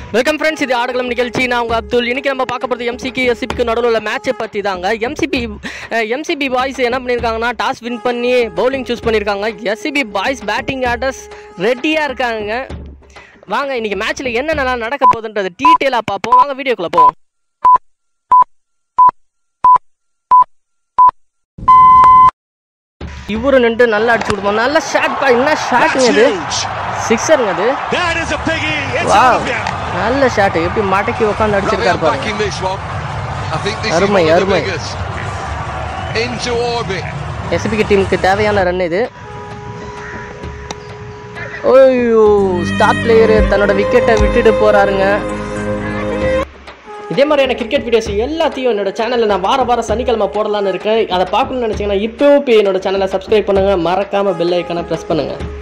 Welcome friends இது ஆடுகளம் நிகழ்ச்சி நான் உங்கள் அப்துல் இன்னைக்கு நம்ம பார்க்க போகிறது எம்சிக்கு எஸ்சிபிக்கு நடுவில் உள்ள மேட்சை பற்றி தாங்க எம்சிபி எம்சிபி பாய்ஸ் என்ன பண்ணியிருக்காங்கன்னா டாஸ் வின் பண்ணி பவுலிங் சூஸ் பண்ணியிருக்காங்க எஸ்சிபி பாய்ஸ் பேட்டிங் ஆர்டர்ஸ் ரெடியாக இருக்காங்க வாங்க இன்னைக்கு மேட்ச்சில் என்னென்னலாம் நடக்க போகுதுன்றது டீட்டெயிலாக பார்ப்போம் வாங்க வீடியோக்குள்ளே போவோம் இவரு நின்று நல்லா அடிச்சு விடுவோம் நல்ல ஷாட் என்ன ஷாட்டுங்க இது சிக்ஸருங்க அது That is a biggie. It's wow over. நல்ல ஷாட் எப்படி மடக்கி உட்காந்து Lovely அடிச்சிருக்காரு பாருங்க unpacking this one. I think this Arumai, is one of the Arumai. biggest. Into orbit. எஸ்பிக்கு டீமுக்கு தேவையான ரன் இது ஓய்யோ ஸ்டார் பிளேயர் தன்னோட விக்கெட்டை விட்டுட்டு போறாருங்க இதே மாதிரியான கிரிக்கெட் வீடியோஸ் எல்லாத்தையும் என்னோட சேனலில் நான் வார வாரம் சனிக்கிழமை போடலான்னு இருக்கேன் அதை பார்க்கணும்னு நினச்சிங்கன்னா இப்போவும் போய் என்னோட சேனலை சப்ஸ்கிரைப் பண்ணுங்க மறக்காம பெல் ஐக்கானை ப்ரெஸ் பண்ணுங்க